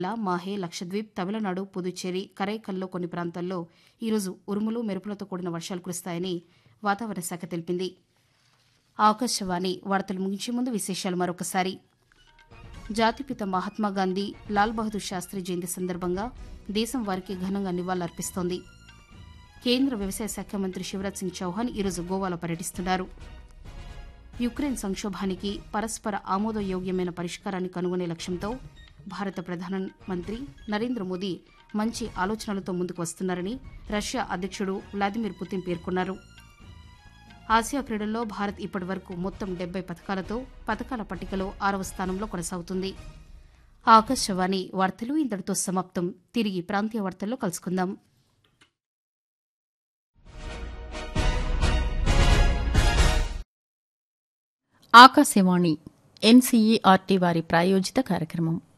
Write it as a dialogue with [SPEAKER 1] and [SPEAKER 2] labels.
[SPEAKER 1] కేరళ మాహే లక్షద్వీప్ తమిళనాడు పుదుచ్చేరి కరైకల్లో కొన్ని ప్రాంతాల్లో ఈరోజు ఉరుములు మెరుపులతో కూడిన వర్షాలు కురుస్తాయని వాతావరణ శాఖ తెలిపింది ఆకాశవాణి వార్తలు ముగించే ముందు విశేషాలు మరొకసారి జాతిపిత మహాత్మాగాంధీ లాల్ బహదూర్ శాస్త్రి జయంతి సందర్భంగా దేశం వారికి ఘనంగా నివాళులర్పిస్తోంది కేంద్ర వ్యవసాయ శాఖ మంత్రి శివరాజ్ సింగ్ చౌహాన్ ఈరోజు గోవాలో పర్యటిస్తున్నారు యుక్రెయిన్ సంక్షోభానికి పరస్పర ఆమోదయోగ్యమైన పరిష్కారాన్ని కనుగొనే లక్ష్యంతో భారత ప్రధానమంత్రి నరేంద్ర మోదీ మంచి ఆలోచనలతో ముందుకు వస్తున్నారని రష్యా అధ్యక్షుడు వ్లాదిమిర్ పుతిన్ పేర్కొన్నారు ఆసియా క్రీడల్లో భారత్ ఇప్పటివరకు మొత్తం డెబ్బై పథకాలతో పథకాల పట్టికలో ఆరవ స్థానంలో కొనసాగుతుంది ఆకాశవాణి వార్తలు ఇంతటితో సమాప్తం తిరిగి ప్రాంతీయ వార్తల్లో కలుసుకుందాం
[SPEAKER 2] ఆకాశవాణి ఎన్సీఈఆర్టీ వారి ప్రాయోజిత కార్యక్రమం